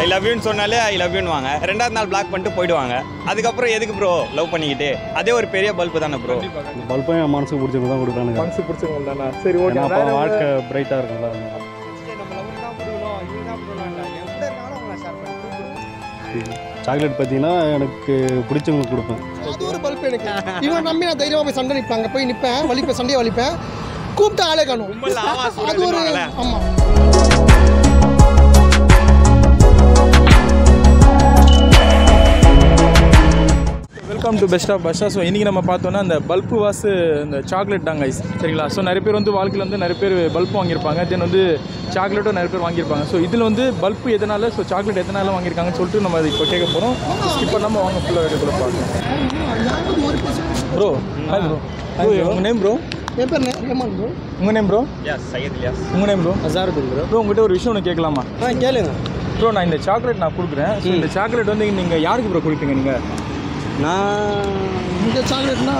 I love யூன்னு சொன்னாலே I love யூன்னு வாங்க ரெண்டாவது நாள் பிளாக் பண்ணிட்டு போயிடுவாங்க அதுக்கப்புறம் எதுக்கு ப்ரோ லவ் பண்ணிக்கிட்டு அதே ஒரு பெரிய பல்பு தானே ப்ரோ இந்த பல்பையும் என் மனசுக்கு பிடிச்சவங்க தான் கொடுக்குறானுங்க மனசு பிடிச்சவங்க தானே சரி ஓகே ஏன்னா அப்போ வாழ்க்கை பிரைட்டாக இருக்கும்ல அதனால. சாக்லேட் பார்த்தீங்கன்னா எனக்கு பிடிச்சவங்களுக்கு கொடுப்பேன் அது ஒரு பல்ப் எனக்கு இவன் நம்பி நான் தைரியமா போய் சண்டை நிற்பாங்க போய் நிற்பேன் வலிப்பேன் சண்டையை வலிப்பேன் கூப்பிட்டு ஆளே காணும் அது ஒரு ஆமா வெல்கம் டு பெஸ்ட் ஆஃப் பஸ்ஸா ஸோ இன்றைக்கி நம்ம பார்த்தோன்னா அந்த பல்பு வாசு இந்த சாக்லேட் தாங்க ஐஸ் சரிங்களா ஸோ நிறைய பேர் வந்து வாழ்க்கையில் வந்து நிறைய பேர் பல்ப் வாங்கியிருப்பாங்க தென் வந்து சாக்லேட்டும் நிறைய பேர் வாங்கியிருப்பாங்க ஸோ இதில் வந்து பல்பு எதனால ஸோ சாக்லேட் எதனால வாங்கியிருக்காங்கன்னு சொல்லிட்டு நம்ம அதை இப்போ கேட்க போகிறோம் இப்போ நம்ம வாங்க ஃபுல்லாக எடுத்துல பார்க்கலாம் ப்ரோ ஹாய் ப்ரோ உங்கள் நேம் ப்ரோ என் பேர் நே- ரஹ்மான் ப்ரோ உங்கள் name bro S Syed Ilyas உங்கள் name bro Azharuddin bro bro உங்கள்கிட்ட ஒரு விஷயம் ஒன்று கேட்கலாமா ஆ கேளுங்க ப்ரோ நான் இந்த சாக்லேட் நான் கொடுக்குறேன் ஸோ இந்த சாக்லேட் வந்து நீங்கள் யாருக்கு ப்ரோ கொடுப்பீங்க நீங்கள் நான் இந்த சாக்லேட்னா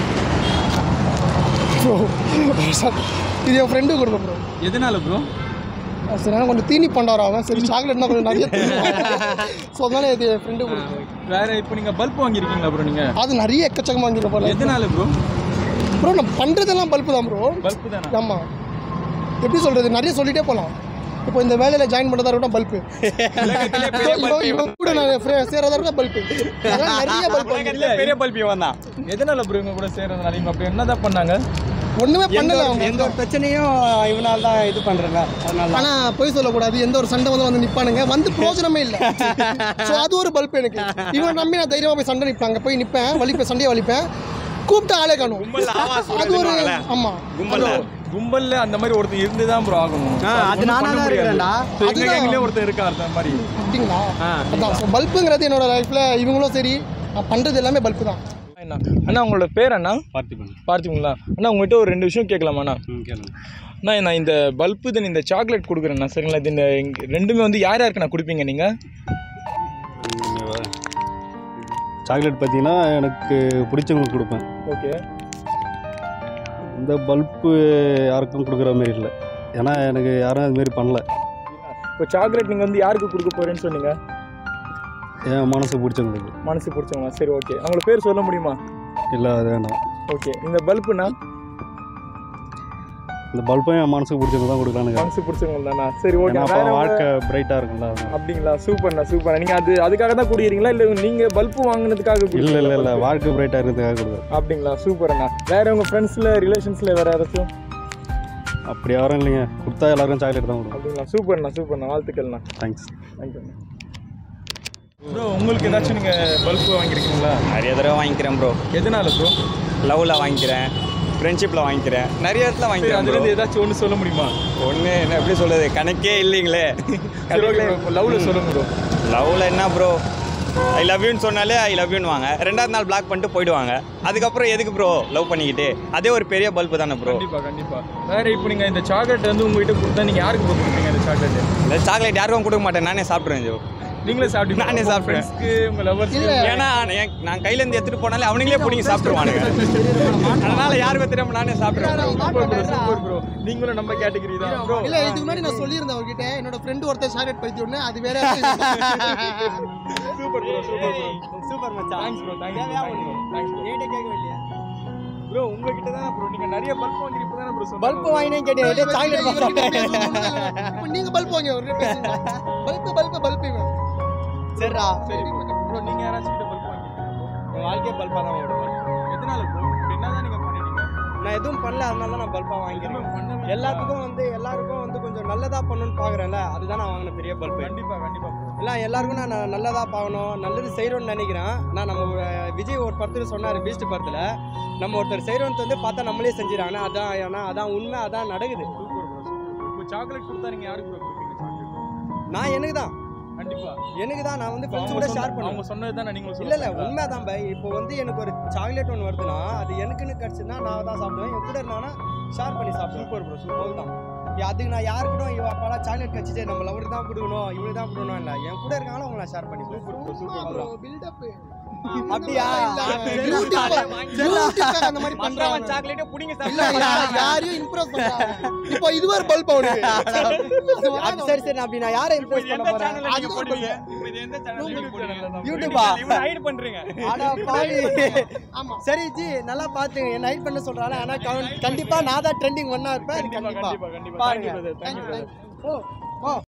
ப்ரோ இது என் ஃப்ரெண்டு கொடுப்பேன் ப்ரோ எதனால ப்ரோ சரி நான் கொஞ்சம் தீனி பண்டாரம் அவன் சரி சாக்லேட்னா கொஞ்சம் நிறைய ஸோ அதனால இது என் ஃப்ரெண்டு கொடுப்பேன் வேற இப்போ நீங்கள் பல்ப் வாங்கியிருக்கீங்களா ப்ரோ நீங்கள் அது நிறைய எக்கச்சக்கமாக வாங்கிட்டு போல எதனால ப்ரோ ப்ரோ நான் பண்ணுறதெல்லாம் பல்ப்பு தான் ப்ரோ பல்ப் தானே ஆமாம் எப்படி சொல்கிறது நிறைய சொல்லிட்டே போகலாம் இப்போ இந்த வேலையில் ஜாயின் பண்ணதா இருக்கட்டும் பல்ப்பு இவன் கூட நான் ஃப்ரே- சேரதா இருக்கட்டும் பல்ப்பு அதெல்லாம் நிறைய பல்ப் உலகத்திலே பெரிய பல்பு இவன் தான் எதனால ப்ரோ இவங்க கூட சேர்றதுனால இவங்க அப்படி என்னதான் பண்ணாங்க ஒன்றுமே பண்ணல அவங்க எந்த ஒரு பிரச்சனையும் இவனால தான் இது பண்றல அதனால ஆனா பொய் சொல்லக்கூடாது எந்த ஒரு சண்டை வந்து வந்து நிப்பானுங்க வந்து பிரயோஜனமே இல்லை ஸோ அது ஒரு பல்ப் எனக்கு இவன் நம்பி நான் தைரியமா போய் சண்டை நிற்பாங்க போய் நிற்பேன் வலிப்பேன் சண்டையை வலிப்பேன் கூப்பிட்டு ஆளே காணும் கும்பல் ஆவா அது ஒரு சொல்லுவாங்கல்ல ஆமா கும்பல்ல கும்பல்ல அந்த மாதிரி ஒருத்தர் இருந்து தான் ப்ரோ ஆகணும் ஆ, அது நானா தான் இருக்கிறேன்டா. So, எங்க அதுதான். கேங்லயே ஒருத்தர் இருக்கா அந்த மாதிரி அப்படிங்களா அதான் ஸோ பல்புங்கிறது என்னோட லைஃப்ல இவங்களும் சரி நான் பண்றது எல்லாமே பல்பு தான் அண்ணா அண்ணா உங்களோட பேர் அண்ணா பார்த்திபன் பார்த்திங்களா அண்ணா உங்கள்கிட்ட ஒரு ரெண்டு விஷயம் கேட்கலாமாண்ணா ம் கேளுங்க அண்ணா நான் இந்த பல்பு தென் இந்த சாக்லேட் கொடுக்குறேண்ணா சரிங்களா இது இந்த இங்க ரெண்டுமே வந்து யார் யாருக்கு நான் கொடுப்பீங்க நீங்கள் சாக்லேட் பார்த்தீங்கன்னா எனக்கு பிடிச்சவங்களுக்கு கொடுப்பேன் ஓகே இந்த பல்ப்பு யாருக்கும் கொடுக்குற மாதிரி இல்லை ஏன்னா எனக்கு யாரும் அது மாதிரி பண்ணல இப்போ சாக்லேட் நீங்கள் வந்து யாருக்கு கொடுக்க போகிறேன்னு சொன்னீங்க என் மனசு பிடிச்சவங்களுக்கு மனசு பிடிச்சவங்க சரி ஓகே அவங்கள பேர் சொல்ல முடியுமா இல்லை அது வேண்டாம் ஓகே இந்த பல்புண்ணா இந்த பல்பையும் என் மனசுக்கு பிடிச்சவங்க தான் கொடுக்குறானுங்க மனசு பிடிச்சவங்க தானா சரி ஓகே ஏன்னா அப்போ வேற வாழ்க்கை பிரைட்டாக இருக்கும்ல அதனால. அப்படிங்களா சூப்பர்ண்ணா சூப்பர்ண்ணா நீங்கள் அது அதுக்காக தான் குடிக்கிறீங்களா இல்லை நீங்கள் பல்பு வாங்கினதுக்காக இல்லை குடிக்கிறீங்களா இல்லை இல்லை bulb? வாழ்க்கை பிரைட்டாக இருக்கிறதுக்காக கொடுக்குறேன் அப்படிங்களா சூப்பர்ண்ணா வேற உங்கள் ஃப்ரெண்ட்ஸில் ரிலேஷன்ஸில் வேற யாராச்சும் அப்படி யாரும் இல்லைங்க கொடுத்தா எல்லாருக்கும் சாக்லேட் தான் கொடுக்கும் அப்படிங்களா சூப்பர்ண்ணா சூப்பர்ண்ணா வாழ்த்துக்கள்ண்ணா தேங்க்ஸ் தேங்க்யூண்ணா ப்ரோ உங்களுக்கு ஏதாச்சும் நீங்கள் பல்பு வாங்கியிருக்கீங்களா நிறைய தடவை வாங்கிக்கிறேன் ப்ரோ எதனால ப்ரோ லவ்ல வாங்கிக்கிறேன் ஃப்ரெண்ட்ஷிப்பில் வாங்கிக்கிறேன் நிறைய இடத்துல வாங்கிக்கிறேன் bro. அதுலேருந்து ஏதாச்சும் ஒன்று சொல்ல முடியுமா ஒன்று என்ன எப்படி சொல்றது கணக்கே இல்லைங்களே சரி ஓகே லவ்வில் சொல்லுங்க ப்ரோ லவ்ல என்ன ப்ரோ ஐ லவ் யூன்னு சொன்னாலே ஐ லவ் யூன்னு வாங்க ரெண்டாவது நாள் பிளாக் பண்ணிட்டு போயிடுவாங்க அதுக்கப்புறம் எதுக்கு ப்ரோ லவ் பண்ணிக்கிட்டு அதே ஒரு பெரிய பல்பு தானே ப்ரோ கண்டிப்பாக கண்டிப்பாக வேற இப்போ நீங்கள் இந்த சாக்லேட் வந்து உங்ககிட்ட கொடுத்தா நீங்கள் யாருக்கு ப்ரோ கொடுப்பீங்க இந்த சாக்லேட் இந்த சாக்லேட் யாருக்கும் கொடுக்க மாட்டேன் நானே சாப்பிட்ருவேன் ஜோ நீங்களே சாப்பிட்டு நானே சாப்பிடுவேன். ஃப்ரெண்ட்ஸ்க்கு உங்கள் லவர்ஸ்க்கு ஏன்னா என் நான் கையில இருந்து எடுத்துட்டு போனாலே அவனுங்களே பிடிங்கி சாப்பிட்டுருவானுங்க அதனால யாருக்கும் தெரியாம நானே சாப்பிடுவேன் சூப்பர் ப்ரோ சூப்பர் ப்ரோ நீங்களும் நம்ம கேட்டகரி தான் ப்ரோ இல்ல இதுக்கு முன்னாடி நான் சொல்லியிருந்தேன் அவர்கிட்ட என்னோட ஃப்ரெண்டு ஒருத்தர் சாக்லேட் பைத்தி ஒன்று அது வேற super bro super bro super மச்சான் thanks bro thanks bro thanks bro என்கிட்ட கேட்கவே இல்லையா ப்ரோ உங்ககிட்ட தான் ப்ரோ நீங்க நிறைய பல்ப் வாங்கி இப்போ தானே ப்ரோ சொன்னீங்க பல்ப் வாங்கினேன் கேட்டேன் சாக்லேட் இப்போ நீங்க பல்ப் வாங்க ஒரு பல்ப் பல்ப் பல்ப் இவன் சரிடா சரி ப்ரோ நீங்க யாராச்சும் கிட்ட பல்ப் வாங்கி என் வாழ்க்கையே பல்பாக தான் விடுவேன் எதனால ப்ரோ இப்போ என்னதான் நீங்க பண்ணிட்டீங்க நான் எதுவும் பண்ணல அதனால தான் நான் பல்பாக வாங்கிக்கிறேன் எதுவுமே பண்ணவே எல்லாத்துக்கும் வந்து எல்லாருக்கும் வந்து கொஞ்சம் நல்லதா பண்ணணும்னு பார்க்குறேன்ல அதுதான் நான் வாங்கின பெரிய பல்பு கண்டிப்பா கண்டிப்பா bro. எல்லாம் எல்லாருக்கும் நான் ந- நல்லதா பார்க்கணும் நல்லது செய்கிறோன்னு நினைக்கிறேன் நான் நம்ம ஒரு- விஜய் ஒரு படத்தில் சொன்னார் பீஸ்ட் படத்தில் நம்ம ஒருத்தர் செய்கிறோன்னு வந்து பார்த்தா நம்மளே செஞ்சிடறாங்க அதான் ஏன்னா அதான் உண்மை அதான் நடக்குது சூப்பர் ப்ரோ சூப்பர் இப்போ சாக்லேட் கொடுத்தா நீங்க யாருக்கு ப்ரோ கொடுப்பீங்க சாக்லேட் நான் எனக்கு தான் கண்டிப்பா எனக்கு தான் நான் வந்து இப்போ ஃப்ரெண்ட்ஸ் அவங்க கூட சொன்ன- ஷேர் பண்ணுவேன் அவங்க சொன்னது தான் நீங்களும் இல்ல இல்ல உண்மைதான் பை இப்போ வந்து எனக்கு ஒரு சாக்லேட் ஒன்று வருதுன்னா அது எனக்குன்னு கிடச்சுன்னா நான் தான் சாப்பிடுவேன் என் கூட இருந்தானா ஷேர் பண்ணி சாப்பிடுவேன் சூப்பர் ப்ரோ சூப்பர் தான் அதுக்கு நான் யாருக்கிட்டும் இவ அப்பா சாக்லேட் கட்சிச்சு நம்ம லவருக்கு தான் கொடுக்கணும் இவனுக்கு தான் கொடுக்கணும் இல்லை என் கூட இருக்காங்களோ அவங்க நான் ஷேர் பண்ணி super bro super bro build up அப்படியா? யூடியூப்காக அந்த மாதிரி பண்றாங்க சாக்லேட்டே புடிங்க இல்ல யா- யாரையும் இம்ப்ரெஸ் பண்றாங்க இப்போ இது ஒரு பல்ப் அவனுக்கு அது அப்படி வராது. சரி சரி அப்படி நான் யாரை இம்ப்ரெஸ் பண்ண போறேன் யூடியூபா? ஹைட் பண்றீங்க ஆனா பாவி ஆமா சரி ஜி நல்லா பாத்துங்க என்ன ஹைட் பண்ண சொல்றாங்க ஆனா கவ- கண்டிப்பா நான் தான் ட்ரெண்டிங் ஒன்னா இருப்பேன் அது கண்டிப்பா கண்டிப்பா கண்டிப்பா பாருங்க. தேங்க்யூ பிரதர் தேங்க்யூ பிரதர் ஓ ஓ